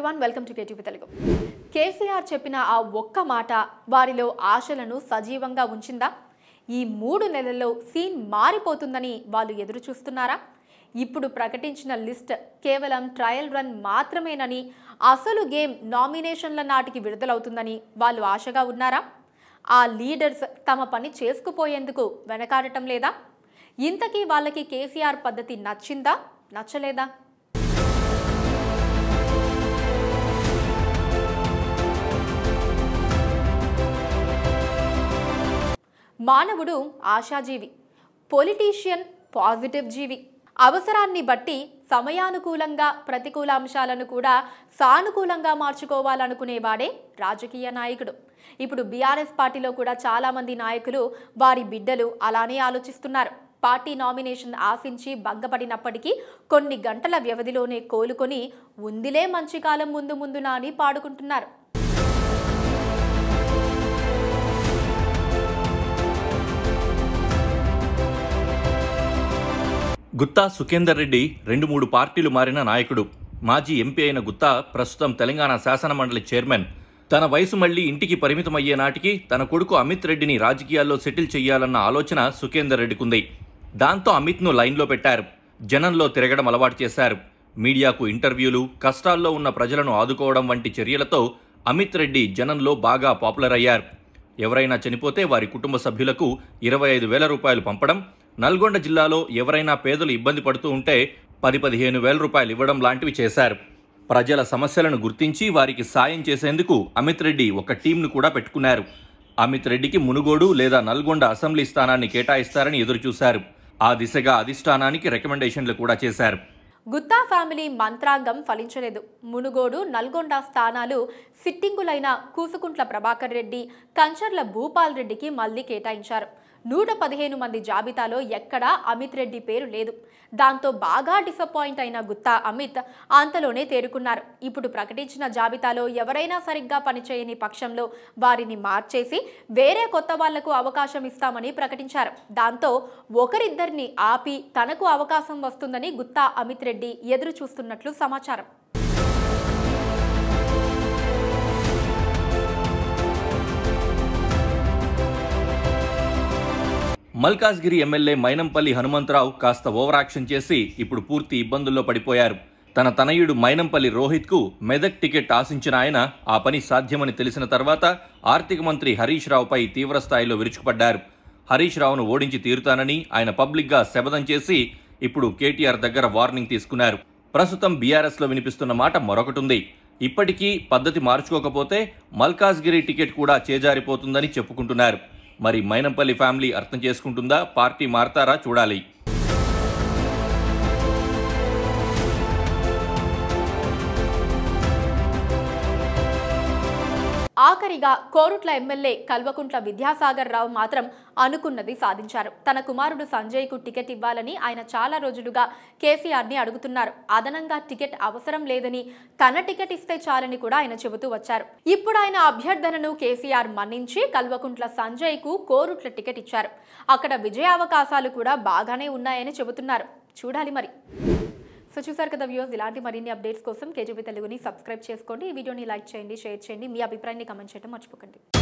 everyone welcome to KTV Telugu KCR చెప్పిన ఆ ఒక్క మాట వారిలో ఆశలను సజీవంగా ఉంచిందా ఈ మూడు నెలల్లో సీన్ మారిపోతుందని వాళ్ళు ఎదురు చూస్తున్నారా ఇప్పుడు ప్రకటించిన లిస్ట్ కేవలం ట్రయల్ రన్ మాత్రమేనని అసలు గేమ్ నామినేషన్ల నాటికి విడుదలవుతుందని వాళ్ళు ఆశగా ఉన్నారా ఆ లీడర్స్ తమ పని చేసుకుపోయేందుకు వెనకాడటం లేదా ఇంతకీ వాళ్ళకి కేసీఆర్ పద్ధతి నచ్చిందా నచ్చలేదా మానవుడు ఆశాజీవి పొలిటీషియన్ పాజిటివ్ జీవి అవసరాన్ని బట్టి సమయానుకూలంగా ప్రతికూల అంశాలను కూడా సానుకూలంగా మార్చుకోవాలనుకునేవాడే రాజకీయ నాయకుడు ఇప్పుడు బీఆర్ఎస్ పార్టీలో కూడా చాలామంది నాయకులు వారి బిడ్డలు అలానే ఆలోచిస్తున్నారు పార్టీ నామినేషన్ ఆశించి భంగపడినప్పటికీ కొన్ని గంటల వ్యవధిలోనే కోలుకొని ఉందిలే మంచి కాలం ముందు ముందునా అని పాడుకుంటున్నారు గుత్తా సుఖేందర్ రెడ్డి రెండు మూడు పార్టీలు మారిన నాయకుడు మాజీ ఎంపీ అయిన గుత్తా ప్రస్తుతం తెలంగాణ శాసనమండలి చైర్మన్ తన వయసు మళ్లీ ఇంటికి పరిమితమయ్యే నాటికి తన కొడుకు అమిత్ రెడ్డిని రాజకీయాల్లో సెటిల్ చేయాలన్న ఆలోచన సుఖేందర్ రెడ్డికుంది దాంతో అమిత్ను లైన్లో పెట్టారు జనంలో తిరగడం అలవాటు చేశారు మీడియాకు ఇంటర్వ్యూలు కష్టాల్లో ఉన్న ప్రజలను ఆదుకోవడం వంటి చర్యలతో అమిత్ రెడ్డి జనంలో బాగా పాపులర్ అయ్యారు ఎవరైనా చనిపోతే వారి కుటుంబ సభ్యులకు ఇరవై ఐదు వేల రూపాయలు పంపడం నల్గొండ జిల్లాలో ఎవరైనా పేదలు ఇబ్బంది పడుతూ ఉంటే పది పదిహేను వేల రూపాయలు ఇవ్వడం లాంటివి చేశారు ప్రజల సమస్యలను గుర్తించి వారికి సాయం చేసేందుకు అమిత్ రెడ్డి ఒక టీంను కూడా పెట్టుకున్నారు అమిత్ రెడ్డికి మునుగోడు లేదా నల్గొండ అసెంబ్లీ స్థానాన్ని కేటాయిస్తారని ఎదురుచూశారు ఆ దిశగా అధిష్టానానికి రికమెండేషన్లు కూడా చేశారు గుత్తా ఫ్యామిలీ మంత్రాంగం ఫలించలేదు మునుగోడు నల్గొండ స్థానాలు సిట్టింగులైన కూసుకుంట్ల ప్రభాకర్ రెడ్డి కంచర్ల భూపాల్ రెడ్డికి మళ్లీ కేటాయించారు నూట పదిహేను మంది జాబితాలో ఎక్కడా అమిత్ రెడ్డి పేరు లేదు దాంతో బాగా డిసప్పాయింట్ అయిన గుత్తా అమిత్ అంతలోనే తేరుకున్నారు ఇప్పుడు ప్రకటించిన జాబితాలో ఎవరైనా సరిగ్గా పనిచేయని పక్షంలో వారిని మార్చేసి వేరే కొత్త వాళ్లకు అవకాశం ఇస్తామని ప్రకటించారు దాంతో ఒకరిద్దరిని ఆపి తనకు అవకాశం వస్తుందని గుత్తా అమిత్ రెడ్డి ఎదురు చూస్తున్నట్లు సమాచారం మల్కాజ్గిరి ఎమ్మెల్యే మైనంపల్లి హనుమంతరావు కాస్త ఓవరాక్షన్ చేసి ఇప్పుడు పూర్తి ఇబ్బందుల్లో పడిపోయారు తన తనయుడు మైనంపల్లి రోహిత్కు మెదక్ టికెట్ ఆశించిన ఆయన ఆ పని సాధ్యమని తెలిసిన తర్వాత ఆర్థిక మంత్రి హరీష్ రావుపై తీవ్రస్థాయిలో విరుచుకుపడ్డారు హరీష్ రావును ఓడించి తీరుతానని ఆయన పబ్లిక్గా శపథం చేసి ఇప్పుడు కేటీఆర్ దగ్గర వార్నింగ్ తీసుకున్నారు ప్రస్తుతం బీఆర్ఎస్లో వినిపిస్తున్న మాట మరొకటుంది ఇప్పటికీ పద్ధతి మార్చుకోకపోతే మల్కాజ్గిరి టికెట్ కూడా చేజారిపోతుందని చెప్పుకుంటున్నారు మరి మైనంపల్లి ఫ్యామిలీ అర్థం చేసుకుంటుందా పార్టీ మారతారా చూడాలి ఆఖరిగా కోరుట్ల ఎమ్మెల్యే కల్వకుంట్ల విద్యాసాగర్ రావు మాత్రం అనుకున్నది సాధించారు తన కుమారుడు సంజయ్కు టికెట్ ఇవ్వాలని ఆయన చాలా రోజులుగా కేసీఆర్ని అడుగుతున్నారు అదనంగా టికెట్ అవసరం లేదని తన టికెట్ ఇస్తే చాలని కూడా ఆయన చెబుతూ వచ్చారు ఇప్పుడు ఆయన అభ్యర్థనను కేసీఆర్ మన్నించి కల్వకుంట్ల సంజయ్కు కోరుట్ల టికెట్ ఇచ్చారు అక్కడ విజయావకాశాలు కూడా బాగానే ఉన్నాయని చెబుతున్నారు చూడాలి మరి సో చూసారు కదా వ్యూస్ ఇలాంటి మరిన్ని అప్డేట్స్ కోసం కేజీబీ తెలుగుని సబ్స్క్రైబ్ చేసుకోండి ఈ వీడియోని లైక్ చేయండి షేర్ చేయండి మీ అభిప్రాయాన్ని కమెంట్ చేయడం మర్చిపోకండి